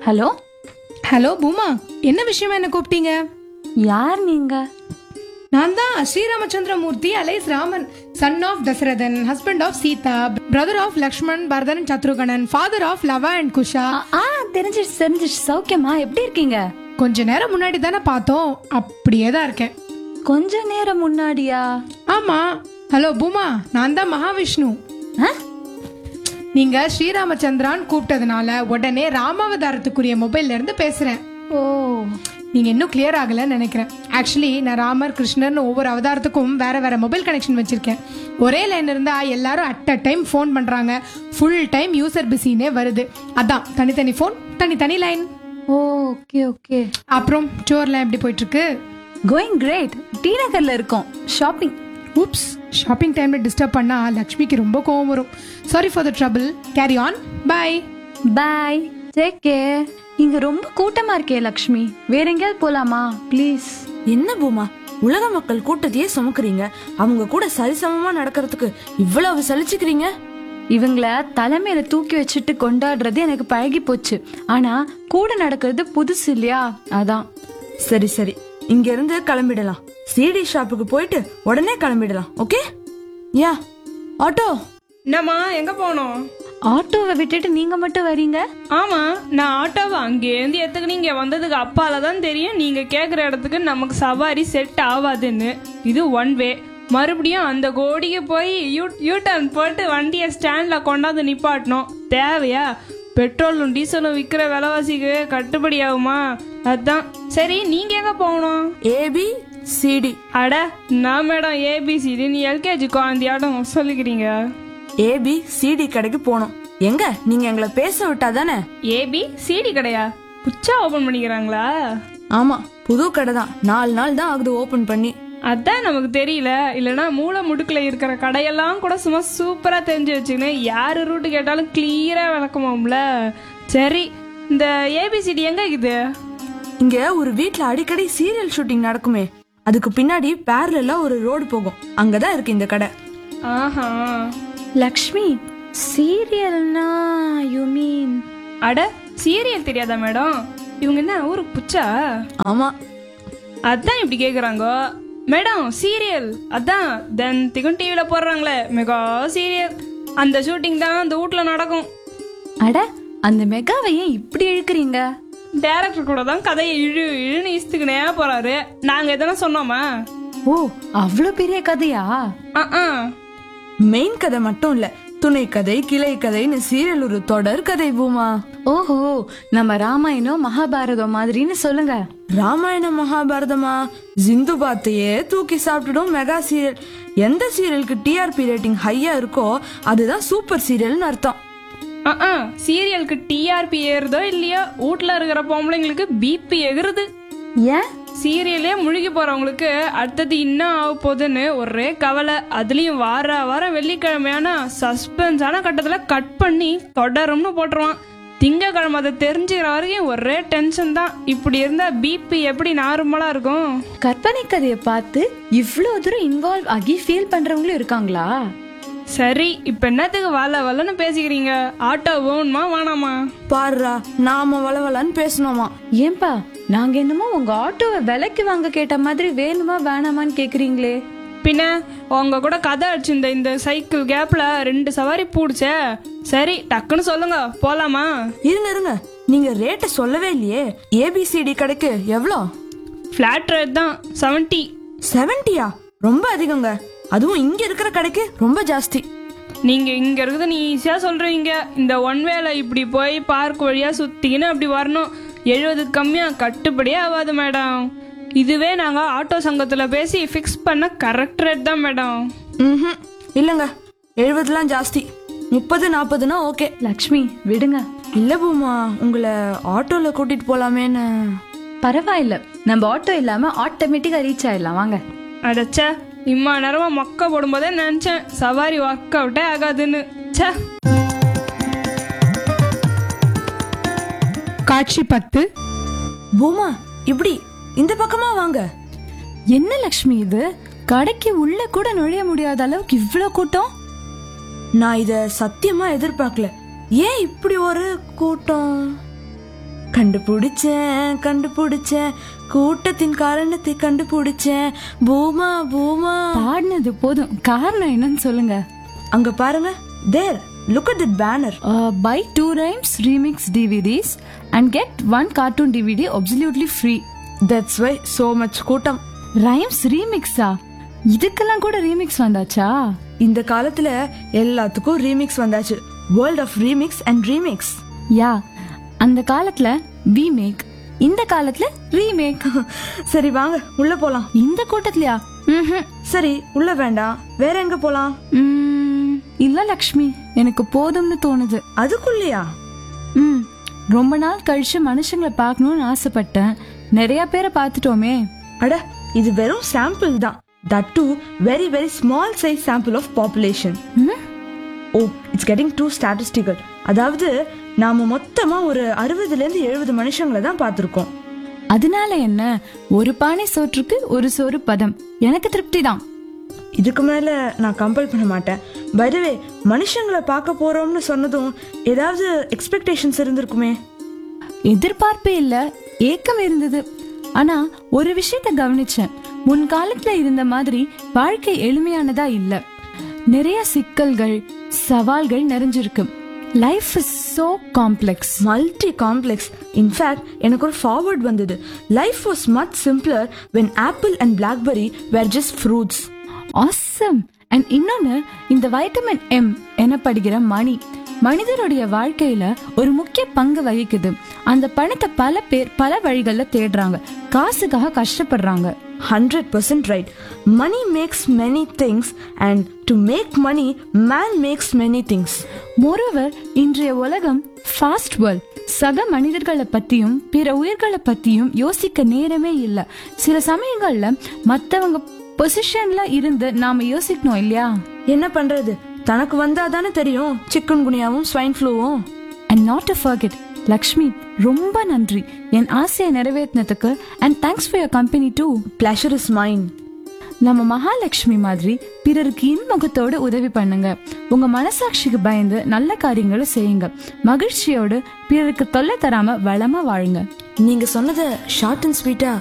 Hello hello பூமா என்ன விஷயமா என்ன கூப்பிட்டீங்க யார் நீங்க நான் தான் Sriramachandramurthy alias Raman son of Dasarathan husband of Sita brother of Lakshman Bharathan Shatrughnan father of Lava and Kusha ஆ, ஆ தெரிஞ்சிச்சு தெரிஞ்சிச்சு சௌக்கியமா எப்படி இருக்கீங்க கொஞ்ச நேரம் முன்னாடி தானே பார்த்தோம் அப்படியே தான் இருக்கேன் கொஞ்ச நேரம் முன்னாடியா ஆமா ஹலோ பூமா நான் தான் மகாவிஷ்ணு ஆ? நீங்க ஸ்ரீராமச்சந்திரான் கூப்பிட்டதுனால உடனே ராமாவதாரத்துக்குரிய மொபைல்ல இருந்து பேசுறேன் ஓ நீங்க இன்னும் கிளியர் ஆகலன்னு நினைக்கிறேன் ஆக்சுவலி நான் ராமர் கிருஷ்ணர்னு ஒவ்வொரு அவதாரத்துக்கும் வேற வேற மொபைல் கனெக்ஷன் வச்சிருக்கேன் ஒரே லைன் இருந்தா எல்லாரும் அட் அ டைம் ஃபோன் பண்றாங்க ஃபுல் டைம் யூசர் பிஸினே வருது அதான் தனித்தனி ஃபோன் தனித்தனி லைன் ஓ ஓகே ஓகே அப்புறம் டூர்லாம் எப்படி போயிட்டு இருக்கு கோயிங் கிரேட் டி நகர்ல இருக்கோம் ஷாப்பிங் ஊப்ஸ் ஷாப்பிங் டைம்ல டிஸ்டர்ப் பண்ணா லக்ஷ்மிக்கு ரொம்ப கோவம் வரும் sorry for the trouble carry on bye bye take care இங்க ரொம்ப கூட்டமா இருக்கே லக்ஷ்மி வேற எங்கேயாவது போலாமா ப்ளீஸ் என்ன பூமா உலக மக்கள் கூட்டத்தையே சுமக்குறீங்க அவங்க கூட சரிசமமா நடக்கிறதுக்கு இவ்வளவு சலிச்சுக்கிறீங்க இவங்கள தலைமையில தூக்கி வச்சுட்டு கொண்டாடுறது எனக்கு பழகி போச்சு ஆனா கூட நடக்கிறது புதுசு இல்லையா அதான் சரி சரி இங்க இருந்து கிளம்பிடலாம் சிடி ஷாப்புக்கு போயிட்டு உடனே கிளம்பிடலாம் ஓகே யா ஆட்டோ என்னம்மா எங்க போனோம் ஆட்டோவை விட்டுட்டு நீங்க மட்டும் வரீங்க ஆமா நான் ஆட்டோவை அங்கேருந்து எத்துக்கு நீங்க வந்ததுக்கு அப்பால தான் தெரியும் நீங்க கேக்குற இடத்துக்கு நமக்கு சவாரி செட் ஆகாதுன்னு இது ஒன் வே மறுபடியும் அந்த கோடிக்கு போய் யூ யூ டர்ன் போட்டு வண்டியை ஸ்டாண்ட்ல கொண்டாந்து நிப்பாட்டணும் தேவையா பெட்ரோலும் டீசலும் விற்கிற விலைவாசிக்கு கட்டுப்படி ஆகுமா அதான் சரி நீங்க எங்க போகணும் ஏபி சிடி அட நான் மேடம் ஏபிசிடி நீ எல்கேஜி குழந்தையாட்டம் சொல்லிக்கிறீங்க ஏபி சிடி கடைக்கு போனோம் எங்க நீங்க எங்களை பேச விட்டா தானே ஏபி சிடி கடையா புச்சா ஓபன் பண்ணிக்கிறாங்களா ஆமா புது கடை தான் நாலு நாள் தான் ஆகுது ஓபன் பண்ணி அதான் நமக்கு தெரியல இல்லனா மூளை முடுக்குல இருக்கிற கடையெல்லாம் கூட சும்மா சூப்பரா தெரிஞ்சு வச்சுக்கின்னு யாரு ரூட்டு கேட்டாலும் கிளியரா விளக்கமாம்ல சரி இந்த ஏபிசிடி எங்க இருக்குது இங்க ஒரு வீட்ல அடிக்கடி சீரியல் ஷூட்டிங் நடக்குமே அதுக்கு பின்னாடி பேரலா ஒரு ரோடு போகும் அங்கதான் இருக்கு இந்த கடை ஆஹா லக்ஷ்மி சீரியல்னா யூ மீன் அட சீரியல் தெரியாதா மேடம் இவங்க என்ன ஊருக்கு புச்சா ஆமா அதான் இப்படி கேக்குறாங்க மேடம் சீரியல் அதான் தென் திகன் டிவில போடுறாங்களே மெகா சீரியல் அந்த ஷூட்டிங் தான் அந்த வீட்ல நடக்கும் அட அந்த மெகாவை ஏன் இப்படி இழுக்கிறீங்க டேரக்டர் கூட தான் கதையை இழு இழுன்னு இஸ்துக்குனே போறாரு நாங்க எதனா சொன்னோமா ஓ அவ்வளோ பெரிய கதையா ஆ மெயின் கதை மட்டும் இல்ல துணை கதை கிளை கதைன்னு சீரியல் ஒரு தொடர் கதை பூமா ஓஹோ நம்ம ராமாயணம் மகாபாரதம் மாதிரின்னு சொல்லுங்க ராமாயண மகாபாரதமா ஜிந்து பாத்தையே தூக்கி சாப்பிட்டுடும் மெகா சீரியல் எந்த சீரியலுக்கு டிஆர்பி ரேட்டிங் ஹையா இருக்கோ அதுதான் சூப்பர் சீரியல்னு அர்த்தம் ஆ சீரியலுக்கு டிஆர்பி ஏறுதோ இல்லையோ வீட்ல இருக்கிற பொம்பளைங்களுக்கு பிபி எகுறுது ஏன் சீரியலே முழுகி போறவங்களுக்கு அடுத்தது இன்னும் ஆக போகுதுன்னு ஒரே கவலை அதுலயும் வார வாரம் வெள்ளிக்கிழமையான சஸ்பென்ஸான கட்டத்துல கட் பண்ணி தொடரும்னு போட்டுருவான் திங்கக்கிழமை அதை தெரிஞ்சுக்கிற வரைக்கும் ஒரே டென்ஷன் தான் இப்படி இருந்தா பிபி எப்படி நார்மலா இருக்கும் கற்பனை கதையை பார்த்து இவ்வளோ தூரம் இன்வால்வ் ஆகி ஃபீல் பண்றவங்களும் இருக்காங்களா சரி இப்ப என்னத்துக்கு வள வளன்னு பேசிக்கிறீங்க ஆட்டோ வேணுமா வேணாமா பாருடா நாம வளவலன்னு பேசணுமா ஏன்பா நாங்க என்னமோ உங்க ஆட்டோவை விலைக்கு வாங்க கேட்ட மாதிரி வேணுமா வேணாமான்னு கேக்குறீங்களே பின்ன உங்க கூட கதை அடிச்சிருந்த இந்த சைக்கிள் கேப்ல ரெண்டு சவாரி பூடிச்சே சரி டக்குன்னு சொல்லுங்க போலாமா இருங்க இருங்க நீங்க ரேட்டை சொல்லவே இல்லையே ஏபிசிடி கடைக்கு எவ்வளோ ஃபிளாட் ரேட் தான் செவன்ட்டி செவன்ட்டியா ரொம்ப அதிகங்க அதுவும் இங்க இருக்கிற கடைக்கு ரொம்ப ஜாஸ்தி நீங்க இங்க இருக்குது நீ ஈஸியா சொல்றீங்க இந்த ஒன் வேல இப்படி போய் பார்க் வழியா சுத்திக்கின்னு அப்படி வரணும் எழுபது கம்மியா கட்டுப்படியே ஆகாது மேடம் இதுவே நாங்க ஆட்டோ சங்கத்துல பேசி ஃபிக்ஸ் பண்ண கரெக்ட் ரேட் தான் மேடம் ம் இல்லைங்க எழுபதுலாம் ஜாஸ்தி முப்பது நாற்பதுனா ஓகே லக்ஷ்மி விடுங்க இல்ல பூமா உங்களை ஆட்டோல கூட்டிட்டு போலாமேன்னு பரவாயில்ல நம்ம ஆட்டோ இல்லாம ஆட்டோமேட்டிக்கா ரீச் ஆயிடலாம் வாங்க அடச்சே இம்மா நேரமா மொக்க போடும்போதே நினைச்சேன் சவாரி ஒர்க் அவுட்டே ஆகாதுன்னு ச்சே காட்சி பத்து பூமா இப்படி இந்த பக்கமா வாங்க என்ன லக்ஷ்மி இது கடைக்கு உள்ள கூட நுழைய முடியாத அளவுக்கு இவ்ளோ கூட்டம் நான் இத சத்தியமா எதிர்பார்க்கல ஏன் இப்படி ஒரு கூட்டம் கண்டுபிடிச்சேன் கண்டுபிடிச்சேன் கூட்டத்தின் காரணத்தை கண்டுபிடிச்சேன் பூமா பூமா பாடினது போதும் காரணம் என்னன்னு சொல்லுங்க அங்க பாருங்க there look at that banner buy two rhymes remix DVDs and get one cartoon DVD absolutely free that's why so much கூட்டம் ரைம்ஸ் ரீமிக்ஸா இதுக்கெல்லாம் கூட ரீமிக்ஸ் வந்தாச்சா இந்த காலத்துல எல்லாத்துக்கும் ரீமிக்ஸ் வந்தாச்சு world of remix and remix yeah அந்த காலத்துல வி மேக் இந்த காலத்துல ரீமேக் சரி வாங்க உள்ள போலாம் இந்த கூட்டத்திலயா ம்ஹும். சரி உள்ள வேண்டாம் வேற எங்க போலாம் ம், இல்ல லக்ஷ்மி எனக்கு போதும்னு தோணுது அதுக்குள்ளயா ம் ரொம்ப நாள் கழிச்சு மனுஷங்களை பார்க்கணும்னு ஆசைப்பட்டேன் நிறைய பேரை பார்த்துட்டோமே அட இது வெறும் சாம்பிள் தான் that too very very small size sample of population ம்? Oh it's getting too statistical அதாவது நாம மொத்தமா ஒரு அறுபதுல இருந்து எழுபது மனுஷங்களை தான் பார்த்திருக்கோம் அதனால என்ன ஒரு பானை சோற்றுக்கு ஒரு சோறு பதம் எனக்கு திருப்தி தான் இதுக்கு மேல நான் கம்பல் பண்ண மாட்டேன் பைதவே மனுஷங்களை பார்க்க போறோம்னு சொன்னதும் ஏதாவது எக்ஸ்பெக்டேஷன்ஸ் இருந்திருக்குமே எதிர்பார்ப்பே இல்ல ஏக்கம் இருந்தது ஆனா ஒரு விஷயத்த கவனிச்சேன் முன் காலத்துல இருந்த மாதிரி வாழ்க்கை எளிமையானதா இல்ல நிறைய சிக்கல்கள் சவால்கள் நிறைஞ்சிருக்கு life is so complex multi complex in fact எனக்கு ஒரு ஃபார்வர்ட் வந்தது life was much simpler when apple and blackberry were just fruits awesome and இன்னொன்னு இந்த வைட்டமின் எம் எனப்படுகிற மணி மனிதருடைய வாழ்க்கையில ஒரு முக்கிய பங்கு வகிக்குது அந்த பணத்தை பல பேர் பல வழிகள்ல தேடுறாங்க காசுக்காக கஷ்டப்படுறாங்க hundred percent right money makes many things and to make money man makes many things moreover இன்றைய உலகம் ஃபாஸ்ட் வேர்ல்ட் சக மனிதர்களை பத்தியும் பிற உயிர்களை பத்தியும் யோசிக்க நேரமே இல்ல சில சமயங்கள்ல மத்தவங்க பொசிஷன்ல இருந்து நாம யோசிக்கணும் இல்லையா என்ன பண்றது தனக்கு வந்தா தானே தெரியும் சிக்கன் குனியாவும் ஸ்வைன் ஃப்ளூவும் and not to forget Lakshmi ரொம்ப நன்றி என் ஆசையை நிறைவேற்றினதுக்கு and thanks for your company the pleasure is mine நம்ம மகாலட்சுமி மாதிரி பிறருக்கு இன்முகத்தோடு உதவி பண்ணுங்க உங்க மனசாட்சிக்கு பயந்து நல்ல காரியங்களை செய்யுங்க மகிழ்ச்சியோடு பிறருக்கு தொல்லை தராம வளமா வாழுங்க நீங்க சொன்னதை ஷார்ட் அண்ட் ஸ்வீட்டா